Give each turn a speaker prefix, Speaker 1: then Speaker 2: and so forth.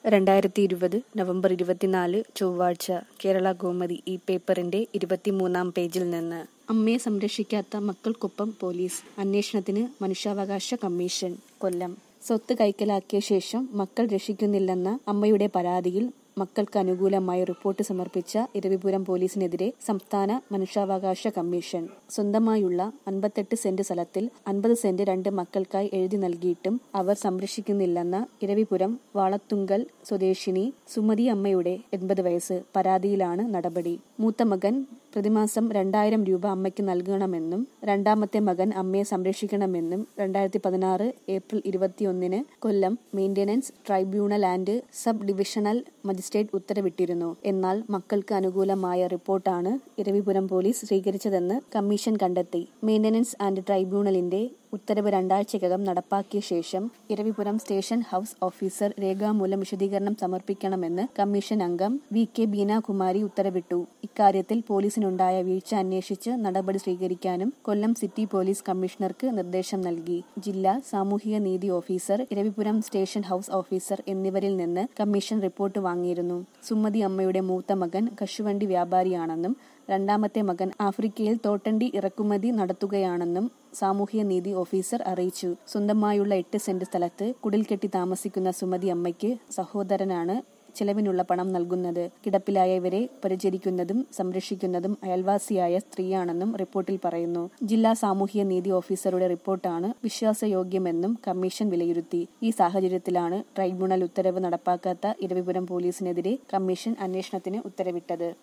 Speaker 1: രണ്ടായിരത്തി ഇരുപത് നവംബർ ഇരുപത്തിനാല് ചൊവ്വാഴ്ച കേരള കൗമുദി ഈ പേപ്പറിന്റെ ഇരുപത്തിമൂന്നാം പേജിൽ നിന്ന് അമ്മയെ സംരക്ഷിക്കാത്ത മക്കൾക്കൊപ്പം പോലീസ് അന്വേഷണത്തിന് മനുഷ്യാവകാശ കമ്മീഷൻ കൊല്ലം സ്വത്ത് കൈക്കലാക്കിയ ശേഷം മക്കൾ രക്ഷിക്കുന്നില്ലെന്ന അമ്മയുടെ പരാതിയിൽ മക്കൾക്ക് അനുകൂലമായി റിപ്പോർട്ട് സമർപ്പിച്ച ഇരവിപുരം പോലീസിനെതിരെ സംസ്ഥാന മനുഷ്യാവകാശ കമ്മീഷൻ സ്വന്തമായുള്ള അൻപത്തെട്ട് സെന്റ് സ്ഥലത്തിൽ അൻപത് സെന്റ് രണ്ട് മക്കൾക്കായി എഴുതി നൽകിയിട്ടും അവർ സംരക്ഷിക്കുന്നില്ലെന്ന ഇരവിപുരം വാളത്തുങ്കൽ സ്വദേശിനി സുമതി അമ്മയുടെ എൺപത് വയസ്സ് പരാതിയിലാണ് നടപടി മൂത്ത മകൻ പ്രതിമാസം രണ്ടായിരം രൂപ അമ്മയ്ക്ക് നൽകണമെന്നും രണ്ടാമത്തെ മകൻ അമ്മയെ സംരക്ഷിക്കണമെന്നും രണ്ടായിരത്തി പതിനാറ് ഏപ്രിൽ ഇരുപത്തിയൊന്നിന് Kollam maintenance tribunal and sub divisional magistrate ഉത്തരവിട്ടിരുന്നു എന്നാൽ മക്കൾക്ക് അനുകൂലമായ റിപ്പോർട്ടാണ് ഇരവിപുരം പോലീസ് സ്വീകരിച്ചതെന്ന് കമ്മീഷൻ കണ്ടെത്തി മെയിന്റനൻസ് ആൻഡ് ട്രൈബ്യൂണലിന്റെ ഉത്തരവ് രണ്ടാഴ്ചക്കകം നടപ്പാക്കിയ ശേഷം ഇരവിപുരം സ്റ്റേഷൻ ഹൌസ് ഓഫീസർ രേഖാമൂലം വിശദീകരണം സമർപ്പിക്കണമെന്ന് കമ്മീഷൻ അംഗം വി കെ ബീനാകുമാരി ഉത്തരവിട്ടു ഇക്കാര്യത്തിൽ പോലീസിനുണ്ടായ വീഴ്ച അന്വേഷിച്ച് നടപടി സ്വീകരിക്കാനും കൊല്ലം സിറ്റി പോലീസ് കമ്മീഷണർക്ക് നിർദ്ദേശം നൽകി ജില്ലാ സാമൂഹിക നീതി officer Eravipuram station house officer എന്നിവരിൽ നിന്ന് കമ്മീഷൻ റിപ്പോർട്ട് വാങ്ങിയിരുന്നു സുമതി അമ്മയുടെ മൂത്ത മകൻ കശുവണ്ടി വ്യാപാരിയാണെന്നും രണ്ടാമത്തെ മകൻ ആഫ്രിക്കയിൽ തോട്ടണ്ടി ഇറക്കുമതി നടത്തുകയാണെന്നും സാമൂഹ്യ നീതി ഓഫീസർ അറിയിച്ചു സ്വന്തമായുള്ള എട്ട് സെന്റ് സ്ഥലത്ത് കുടിൽ കെട്ടി താമസിക്കുന്ന സുമതി അമ്മയ്ക്ക് സഹോദരനാണ് ചിലവിനുള്ള പണം നൽകുന്നത് കിടപ്പിലായവരെ പരിചരിക്കുന്നതും സംരക്ഷിക്കുന്നതും അയൽവാസിയായ സ്ത്രീയാണെന്നും റിപ്പോർട്ടിൽ പറയുന്നു ജില്ലാ സാമൂഹ്യ നീതി ഓഫീസറുടെ റിപ്പോർട്ടാണ് വിശ്വാസയോഗ്യമെന്നും കമ്മീഷൻ വിലയിരുത്തി ഈ സാഹചര്യത്തിലാണ് ട്രൈബ്യൂണൽ ഉത്തരവ് നടപ്പാക്കാത്ത ഇരവിപുരം പോലീസിനെതിരെ കമ്മീഷൻ അന്വേഷണത്തിന് ഉത്തരവിട്ടത്